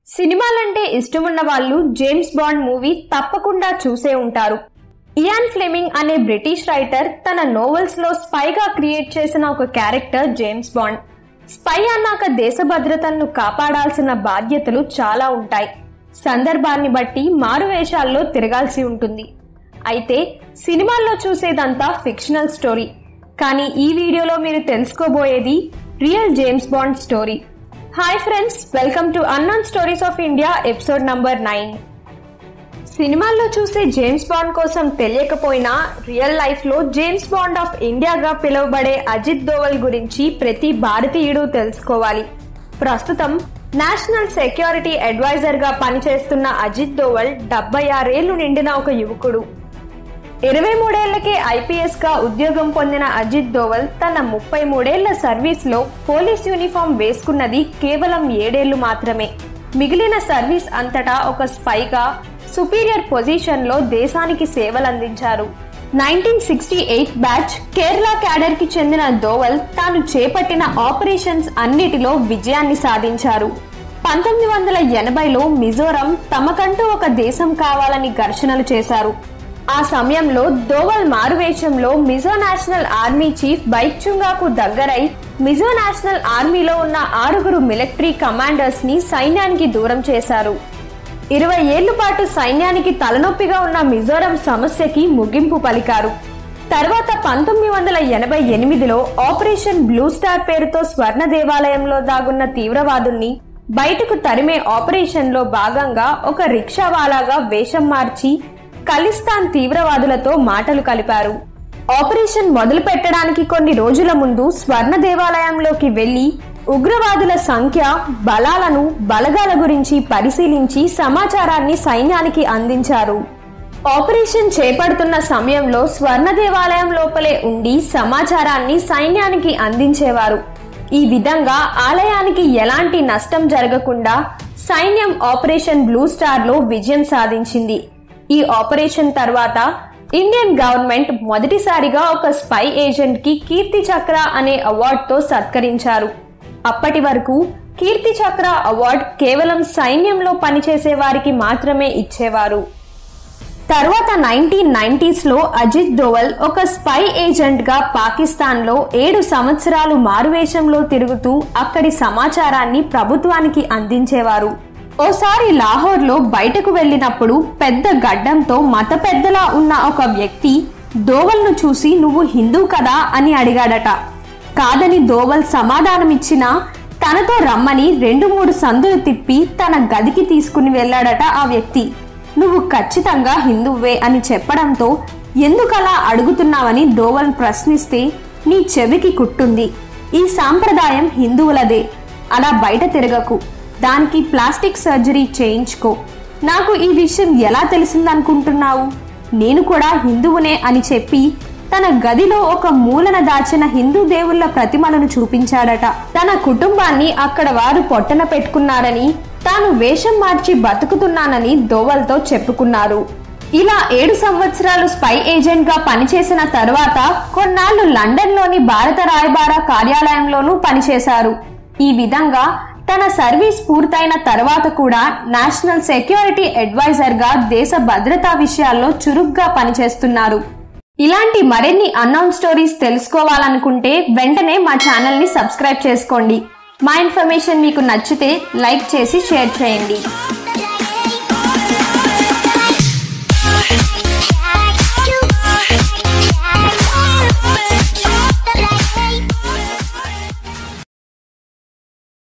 సినిమాలంటే ఇష్టమున్న వాళ్ళు James bond movie తప్పకుండా చూసే ఉంటారు ఇయాన్ ఫ్లెమింగ్ అనే బ్రిటిష్ రైటర్ తన నోవెల్స్ లో స్పైగా క్రియేట్ చేసిన ఒక క్యారెక్టర్ జేమ్స్ బాండ్ స్పై అన్నాక దేశ భద్రతను కాపాడాల్సిన బాధ్యతలు చాలా ఉంటాయి సందర్భాన్ని బట్టి మారువేషాల్లో తిరగాల్సి ఉంటుంది అయితే సినిమాల్లో చూసేదంతా ఫిక్షనల్ స్టోరీ కానీ ఈ వీడియోలో మీరు తెలుసుకోబోయేది real James Bond story hi friends welcome to unknown stories of India episode number nine సినిమాల్లో చూసే జేమ్స్ బాండ్ కోసం తెలియకపోయినా రియల్ లైఫ్ లో జేమ్స్ బాండ్ ఆఫ్ ఇండియాగా పిలువబడే అజిత్ దోవల్ గురించి ప్రతి భారతీయుడు తెలుసుకోవాలి ప్రస్తుతం నేషనల్ సెక్యూరిటీ అడ్వైజర్ గా పనిచేస్తున్న అజిత్ దోవల్ డెబ్బై ఆరేళ్లు నిండిన ఒక యువకుడు ఇరవై మూడేళ్లకే ఐపీఎస్ గా ఉద్యోగం పొందిన అజిత్ దోవల్ తన ముప్పై మూడేళ్ల సర్వీస్ లో పోలీస్ యూనిఫామ్ వేసుకున్నది కేవలం ఏడేళ్లు మాత్రమే మిగిలిన సర్వీస్ అంతటా ఒక స్పైగా సుపీరియర్ పొజిషన్ లో దేశానికి సేవలందించారు nineteen sixty eight batch Kerala cadre కి చెందిన దోవల్ తాను చేపట్టిన ఆపరేషన్స్ అన్నిటిలో విజయాన్ని సాధించారు పంతొమ్మిది వందల ఎనభైలో మిజోరం తమకంటూ ఒక దేశం కావాలని ఘర్షణలు చేశారు ఆ సమయంలో దోవల్ మారువేషంలో మిజో నేషనల్ ఆర్మీ చీఫ్ బైక్చుంగాకు దగ్గరై మిజో నేషనల్ ఆర్మీలో ఉన్న ఆరుగురు మిలిటరీ కమాండర్స్ ని సైన్యానికి దూరం చేశారు ఇరవై ఏళ్ల పాటు సైన్యానికి తలనొప్పిగా ఉన్న మిజోరం సమస్యకి ముగింపు పలికారు తర్వాత పంతొమ్మిది వందల ఎనభై ఎనిమిదిలో ఆపరేషన్ బ్లూ స్టార్ పేరుతో స్వర్ణ దేవాలయంలో దాగున్న తీవ్రవాదుల్ని బయటకు తరిమే ఆపరేషన్ లో భాగంగా ఒక రిక్షావాలాగా వేషం మార్చి ఖలిస్తాన్ తీవ్రవాదులతో మాటలు కలిపారు ఆపరేషన్ మొదలు పెట్టడానికి కొన్ని రోజుల ముందు స్వర్ణ దేవాలయంలోకి వెళ్లి ఉగ్రవాదుల సంఖ్య బలాలను బలగాల గురించి పరిశీలించి సమాచారాన్ని సైన్యానికి అందించారు ఆపరేషన్ చేపడుతున్న సమయంలో స్వర్ణ దేవాలయం లోపలే ఉండి సమాచారాన్ని సైన్యానికి అందించేవారు ఈ విధంగా ఆలయానికి ఎలాంటి నష్టం జరగకుండా సైన్యం ఆపరేషన్ బ్లూ స్టార్ లో విజయం సాధించింది ఈ ఆపరేషన్ తర్వాత ఇండియన్ గవర్నమెంట్ మొదటిసారిగా ఒక స్పై ఏజెంట్ కి కీర్తి చక్ర అనే అవార్డుతో సత్కరించారు అప్పటి వరకు కీర్తి చక్ర అవార్డ్ కేవలం సైన్యంలో పనిచేసే వారికి మాత్రమే ఇచ్చేవారు తర్వాత నైన్టీన్ నైన్టీస్ లో అజిత్ దోవల్ ఒక స్పై ఏజెంట్ గా పాకిస్తాన్ లో ఏడు సంవత్సరాలు మారువేషంలో తిరుగుతూ అక్కడి సమాచారాన్ని ప్రభుత్వానికి అందించేవారు ఓసారి లాహోర్ లో బయటకు వెళ్ళినప్పుడు పెద్ద గడ్డంతో మత పెద్దలా ఉన్న ఒక వ్యక్తి దోవల్ను చూసి నువ్వు హిందూ కదా అని అడిగాడట కాదని దోవల్ సమాధానమిచ్చినా తనతో రమ్మని రెండు మూడు సందులు తిప్పి తన గదికి తీసుకుని వెళ్ళాడట ఆ వ్యక్తి నువ్వు ఖచ్చితంగా హిందువే అని చెప్పడంతో ఎందుకలా అడుగుతున్నావని దోవల్ ప్రశ్నిస్తే నీ చెవికి కుట్టుంది ఈ సాంప్రదాయం హిందువులదే అలా బయట తిరగకు దానికి ప్లాస్టిక్ సర్జరీ చేయించుకో నాకు ఈ విషయం ఎలా తెలిసిందనుకుంటున్నావు నేను కూడా హిందువునే అని చెప్పి తన గదిలో ఒక మూలన దాచిన హిందూ దేవుళ్ళ ప్రతిమలను చూపించాడట తన కుటుంబాన్ని అక్కడ వారు పొట్టన పెట్టుకున్నారని తాను వేషం మార్చి బతుకుతున్నానని దోవల్తో చెప్పుకున్నారు ఇలా ఏడు సంవత్సరాలు స్పై ఏజెంట్ గా పనిచేసిన తర్వాత కొన్నాళ్లు లండన్ లోని భారత రాయబార కార్యాలయంలోనూ పనిచేశారు ఈ విధంగా తన సర్వీస్ పూర్తయిన తర్వాత కూడా నేషనల్ సెక్యూరిటీ అడ్వైజర్ గా దేశ భద్రతా విషయాల్లో చురుగ్గా పనిచేస్తున్నారు ఇలాంటి మరిన్ని అన్నౌన్ స్టోరీస్ తెలుసుకోవాలనుకుంటే వెంటనే మా ఛానల్ ని సబ్స్క్రైబ్ చేసుకోండి మా ఇన్ఫర్మేషన్ మీకు నచ్చితే లైక్ చేసి షేర్ చేయండి